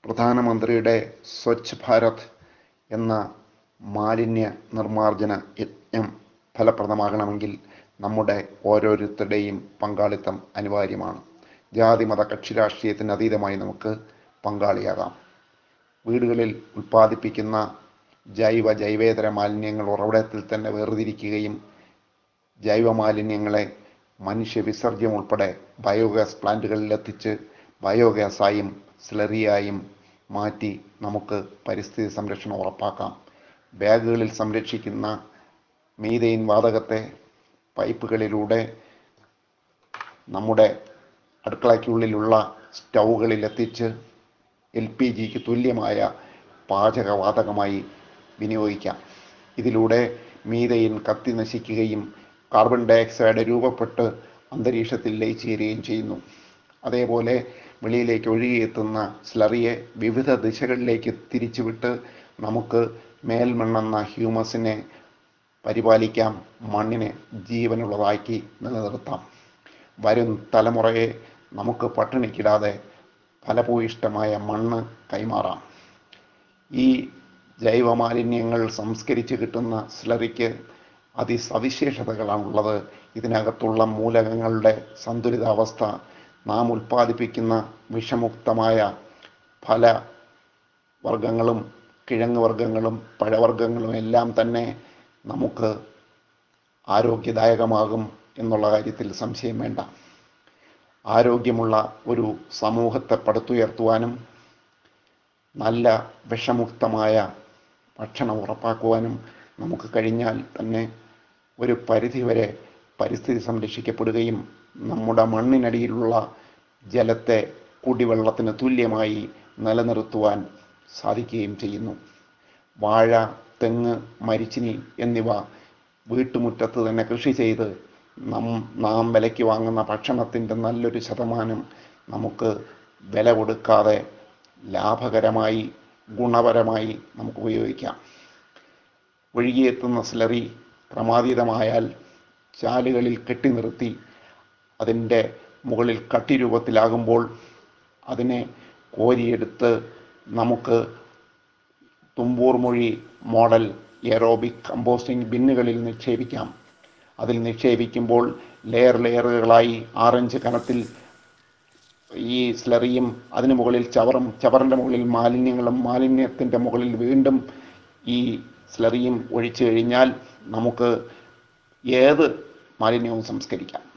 പ്രധാനമന്ത്രിയുടെ സ്വച്ഛ് ഭാരത് എന്ന മാലിന്യ നിർമ്മാർജ്ജന യജ്ഞം ഫലപ്രദമാകണമെങ്കിൽ നമ്മുടെ ഓരോരുത്തരുടെയും പങ്കാളിത്തം അനിവാര്യമാണ് ജാതി മത കക്ഷി രാഷ്ട്രീയത്തിന് അതീതമായി നമുക്ക് പങ്കാളിയാകാം വീടുകളിൽ ഉൽപ്പാദിപ്പിക്കുന്ന ജൈവ ജൈവേതര മാലിന്യങ്ങൾ ഉറവിടത്തിൽ തന്നെ വേർതിരിക്കുകയും ജൈവ മാലിന്യങ്ങളെ മനുഷ്യ വിസർജ്യം ഉൾപ്പെടെ ബയോഗ്യാസ് പ്ലാന്റുകളിൽ എത്തിച്ച് ബയോഗ്യാസായും സ്ലറിയായും മാറ്റി നമുക്ക് പരിസ്ഥിതി സംരക്ഷണം ഉറപ്പാക്കാം ബാഗുകളിൽ സംരക്ഷിക്കുന്ന മീതെയിൻ വാതകത്തെ പൈപ്പുകളിലൂടെ നമ്മുടെ അടുക്കളയ്ക്കുള്ളിലുള്ള സ്റ്റൗകളിൽ എത്തിച്ച് എൽ പി ജിക്ക് തുല്യമായ പാചകവാതകമായി വിനിയോഗിക്കാം ഇതിലൂടെ മീതെയിൻ കത്തി നശിക്കുകയും കാർബൺ ഡയോക്സൈഡ് രൂപപ്പെട്ട് അന്തരീക്ഷത്തിൽ ലയിച്ചു ചേരുകയും ചെയ്യുന്നു അതേപോലെ വെളിയിലേക്ക് ഒഴുകിയെത്തുന്ന സ്ലറിയെ വിവിധ ദിശകളിലേക്ക് തിരിച്ചുവിട്ട് നമുക്ക് മേൽമണ്ണെന്ന ഹ്യൂമസിനെ പരിപാലിക്കാം മണ്ണിനെ ജീവനുള്ളതാക്കി നിലനിർത്താം വരും തലമുറയെ നമുക്ക് പട്ടിണിക്കിടാതെ ഫലഭൂയിഷ്ടമായ മണ്ണ് കൈമാറാം ഈ ജൈവമാലിന്യങ്ങൾ സംസ്കരിച്ച് കിട്ടുന്ന സ്ലറിക്ക് അതിസവിശേഷതകളാണുള്ളത് ഇതിനകത്തുള്ള മൂലകങ്ങളുടെ സന്തുലിതാവസ്ഥ നാം ഉൽപ്പാദിപ്പിക്കുന്ന വിഷമുക്തമായ ഫല വർഗങ്ങളും കിഴങ്ങ് വർഗങ്ങളും പഴവർഗ്ഗങ്ങളും എല്ലാം തന്നെ നമുക്ക് ആരോഗ്യദായകമാകും എന്നുള്ള കാര്യത്തിൽ സംശയം വേണ്ട ആരോഗ്യമുള്ള ഒരു സമൂഹത്തെ പടുത്തുയർത്തുവാനും നല്ല വിഷമുക്തമായ ഭക്ഷണം ഉറപ്പാക്കുവാനും നമുക്ക് കഴിഞ്ഞാൽ തന്നെ ഒരു പരിധിവരെ പരിസ്ഥിതി സംരക്ഷിക്കപ്പെടുകയും നമ്മുടെ മണ്ണിനടിയിലുള്ള ജലത്തെ കുടിവെള്ളത്തിന് തുല്യമായി നിലനിർത്തുവാൻ സാധിക്കുകയും ചെയ്യുന്നു വാഴ തെങ്ങ് മരിച്ചിനി എന്നിവ വീട്ടുമുറ്റത്ത് തന്നെ കൃഷി ചെയ്ത് നം നാം വിലയ്ക്ക് വാങ്ങുന്ന ഭക്ഷണത്തിൻ്റെ നല്ലൊരു ശതമാനം നമുക്ക് വില കൊടുക്കാതെ ലാഭകരമായി ഗുണപരമായി നമുക്ക് ഉപയോഗിക്കാം ഒഴുകിയെത്തുന്ന സ്ലറി ക്രമാതീതമായാൽ ചാലുകളിൽ കെട്ടി നിർത്തി അതിൻ്റെ മുകളിൽ കട്ടി രൂപത്തിലാകുമ്പോൾ അതിനെ കോരിയെടുത്ത് നമുക്ക് Thumboormuzhi model aerobic composting ബിന്നുകളിൽ നിക്ഷേപിക്കാം അതിൽ നിക്ഷേപിക്കുമ്പോൾ ലെയർ ലെയറുകളായി ആറഞ്ച് കനത്തിൽ ഈ സ്ലറിയും അതിന് മുകളിൽ ചവറും ചവറിൻ്റെ മുകളിൽ മാലിന്യങ്ങളും മാലിന്യത്തിൻ്റെ മുകളിൽ വീണ്ടും ഈ സ്ലറിയും ഒഴിച്ചു കഴിഞ്ഞാൽ നമുക്ക് ഏത് മാലിന്യവും സംസ്കരിക്കാം